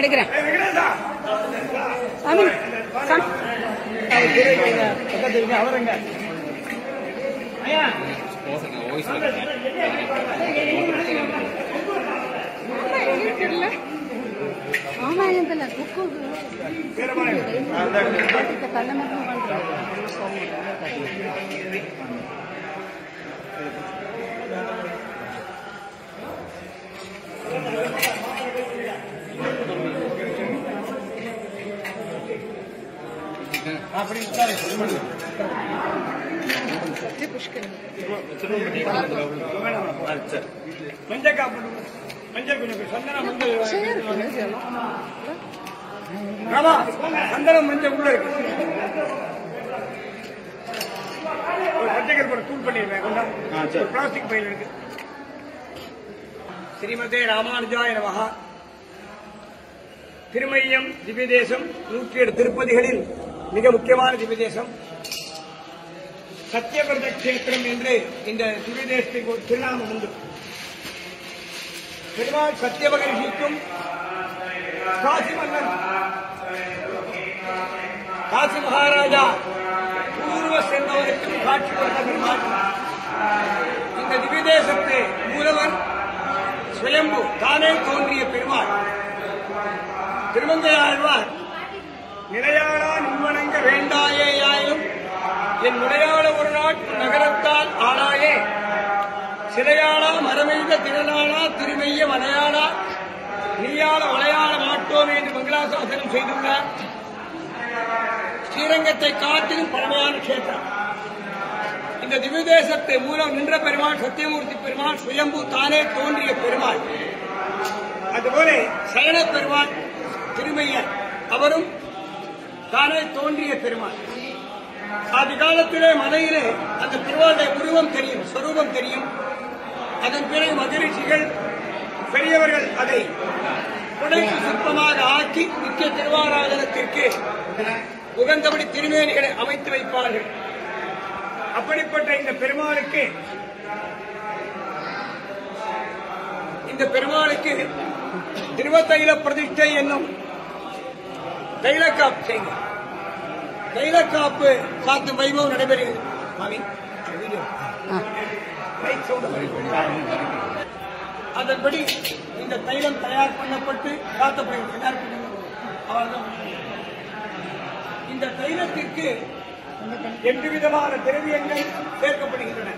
நான் எடுக்கிறேன் சாமி சாமி ஆமா எனக்கு தெரியல புக்கு தள்ள மட்டும் மஞ்சள் காப்பு மஞ்சள் கொஞ்சம் சந்தனம் மஞ்சள் ஆமா சந்தனம் மஞ்சள் உள்ள இருக்கு ஒரு பச்சைக்கல் போட தூள் பண்ணிடுவேன் கொண்டா ஒரு பிளாஸ்டிக் பையில் இருக்கு ஸ்ரீமதே ராமானுஜாய நமகா திருமையம் திவ்யதேசம் நூற்றி ஏழு திருப்பதிகளில் மிக முக்கியமான திவ்யதேசம் சத்தியபிரத கஷேத்திரம் என்று இந்த திவ்யதேசத்துக்கு ஒரு திருநாமம் உண்டு பெருமாள் சத்தியமகரிஷிக்கும் காசி மன்னன் காசி மகாராஜா பூர்வ சென்றவருக்கும் காட்சி கொடுத்த பெருமாள் இந்த திவ்யதேசத்து மூலவர் சுயம்பு தானே தோன்றிய பெருமாள் திருமங்கை ஆழ்வார் நிலையாளா நின்வணங்க வேண்டாயேயாயினும் என் முறையாள ஒரு நாள் நகரத்தால் ஆளாயே சிலையாளா மரமெய்த திரளாளா திருமெய்ய மலையாளா நீயாள வளையாள மாட்டோம் என்று மங்களாசாசனம் செய்துள்ளார் ஸ்ரீரங்கத்தை காட்டிலும் பழமையான கஷேத்திரம் இந்த திவ்யதேசத்தை மூலம் நின்ற பெருமாள் சத்தியமூர்த்தி பெருமாள் சுயம்பு தானே தோன்றிய பெருமாள் அதுபோல சயன பெருமாள் திருமையர் அவரும் தானே தோன்றிய பெருமாள் ஆதி காலத்திலே மலையிலே அந்த திருவாளுடைய உருவம் தெரியும் ஸ்வரூபம் தெரியும் அதன் பிறகு மகரிஷிகள் பெரியவர்கள் அதை புடைப்பு சிற்பமாக ஆக்கி நித்திய திருவாராதனத்திற்கு உகந்தபடி திருமேனிகளை அமைத்து வைப்பார்கள் அப்படிப்பட்ட இந்த பெருமாளுக்கு இந்த பெருமாளுக்கு திருவத்தைல பிரதிஷ்டை என்னும் தைலக்காப்பு செய்யும் தைலக்காப்பு சாத்தும் வைபவம் நடைபெறுகிறது மாமி, வீடியோ. ரைட் சவுண்ட் வருகிறது. அதன்படி இந்த தைலம் தயார் பண்ணப்பட்டு காத்தப்படுகிறது தயார் பண்ணுங்க அவ்வளவுதான். இந்த தைலத்திற்கு எட்டு விதமான திரவியங்கள் சேர்க்கப்படுகின்றன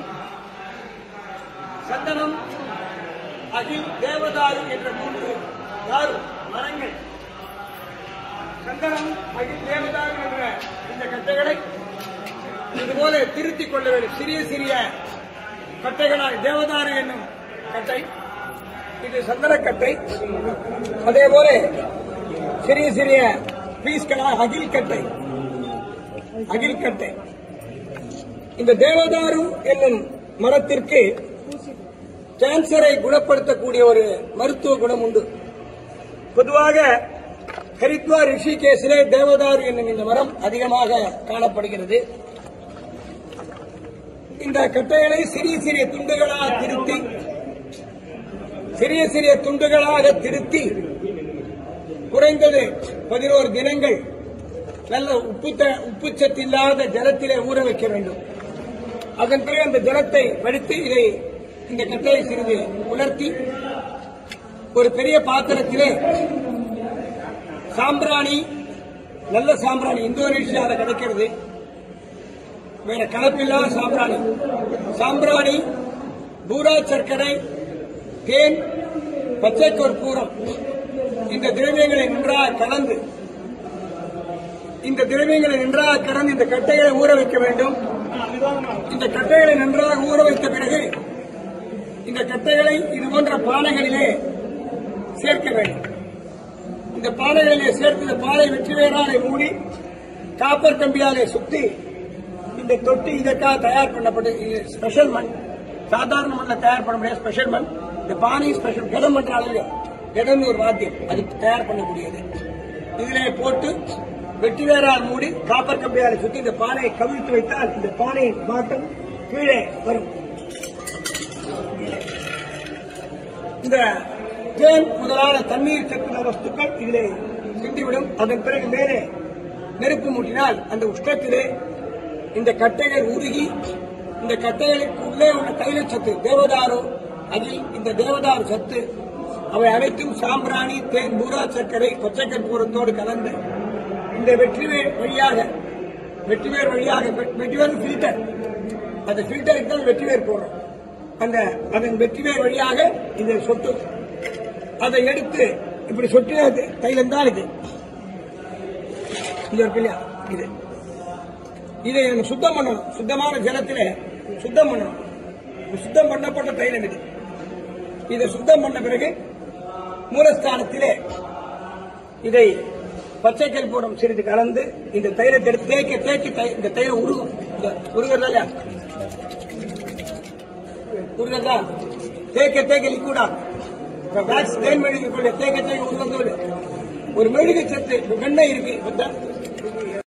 சந்தனம் அகில் தேவதாரு என்ற மூன்று தாரு மரங்கள் சந்தனம் அகில் தேவதாரு என்ற இந்த கட்டைகளை இதுபோல திருத்திக் கொள்ள வேண்டும் சிறிய சிறிய கட்டைகளாய் தேவதாரு என்னும் கட்டை இது சந்தனக்கட்டை அதே போல சிறிய சிறிய பீஸ்களாக அகில் கட்டை அகில் கட்டை இந்த தேவதாரு என்னும் மரத்திற்கு கேன்சரை குணப்படுத்தக்கூடிய ஒரு மருத்துவ குணம் உண்டு பொதுவாக ஹரித்வார் ரிஷிகேசிலே தேவதாரு என்னும் இந்த மரம் அதிகமாக காணப்படுகிறது இந்த கட்டைகளை சிறிய சிறிய துண்டுகளாக திருத்தி சிறிய சிறிய துண்டுகளாக திருத்தி குறைந்தது பதினோரு தினங்கள் நல்ல உப்புத்த உப்புச்சத்து இல்லாத ஜலத்திலே ஊற வைக்க வேண்டும் அதன் பிறகு அந்த ஜலத்தை வடித்து இதை இந்த கட்டையை சிறிது உலர்த்தி ஒரு பெரிய பாத்திரத்திலே சாம்பிராணி நல்ல சாம்பிராணி இந்தோனேஷியாவில் கிடைக்கிறது வேற கலப்பில்லாத சாம்பிராணி சாம்பிராணி பூரா சர்க்கரை தேன் பச்சை கற்பூரம் இந்த திரவியங்களை நன்றாக கலந்து இந்த திரவியங்களை நன்றாக கலந்து இந்த கட்டைகளை ஊற வைக்க வேண்டும் இந்த கட்டைகளை நன்றாக ஊற வைத்த பிறகு இந்த கட்டைகளை இது போன்ற பானைகளிலே சேர்க்க வேண்டும் இந்த பானைகளிலே சேர்த்து இந்த பானை வெற்றி வேறாலை மூடி காப்பர் கம்பியாலே சுத்தி இந்த தொட்டி இதற்காக தயார் பண்ணப்பட்ட இது ஸ்பெஷல் மண் சாதாரண மண்ணில் தயார் பண்ண முடியாது ஸ்பெஷல் மண் இந்த பானை ஸ்பெஷல் கடம் பண்ற அளவில் கடம்னு ஒரு வாத்தியம் அது தயார் பண்ணக்கூடியது இதிலே போட்டு வெட்டி வேறால் மூடி காப்பர் கம்பியாலை சுத்தி இந்த பானையை கவிழ்த்து வைத்தால் இந்த பானையின் பாட்டம் கீழே வரும் இந்த தேன் முதலான தண்ணீர் சத்துள்ள வஸ்துக்கள் இதிலே சிந்திவிடும் அதன் பிறகு மேலே நெருப்பு மூட்டினால் அந்த உஷ்ணத்திலே இந்த கட்டைகள் உருகி இந்த கட்டைகளுக்கு உள்ளே உள்ள தைல சத்து தேவதாரு அதில் இந்த தேவதாரு சத்து அவை அனைத்தும் சாம்பிராணி தேன் பூரா சர்க்கரை பச்சை கற்பூரத்தோடு கலந்து இந்த வெற்றிவேர் வழியாக வெற்றிவேர் வழியாக வெ- வெற்றிவேர் ஃபில்டர் அந்த ஃபில்டருக்கு தான் வெற்றிவேர் போடுறோம் அந்த அதன் வெற்றிவேர் வழியாக இந்த சொட்டு அதை எடுத்து இப்படி சொட்டின தைலம் தான் இது இது இருக்கு இல்லையா இது இதை நம்ம சுத்தம் பண்ணணும் சுத்தமான ஜலத்திலே சுத்தம் பண்ணணும் இது சுத்தம் பண்ணப்பட்ட தைலம் இது இதை சுத்தம் பண்ண பிறகு மூலஸ்தானத்திலே இதை பச்சை கற்பூரம் சிறிது கலந்து இந்த தைலத்தை எடுத்து தேய்க்க தேய்க்க தை- இந்த தைலம் உருகும் இந்த உருகிறதா இல்லையா உருகிறதா தேய்க்க தேய்க்க லிக்விடா வேக்ஸ் தேன் மெழுகு கொள்ள தேய்க்க தேய்க்க உருவது ஒரு மெழுகு சத்து வெண்ணெய் இருக்கு பார்த்தா?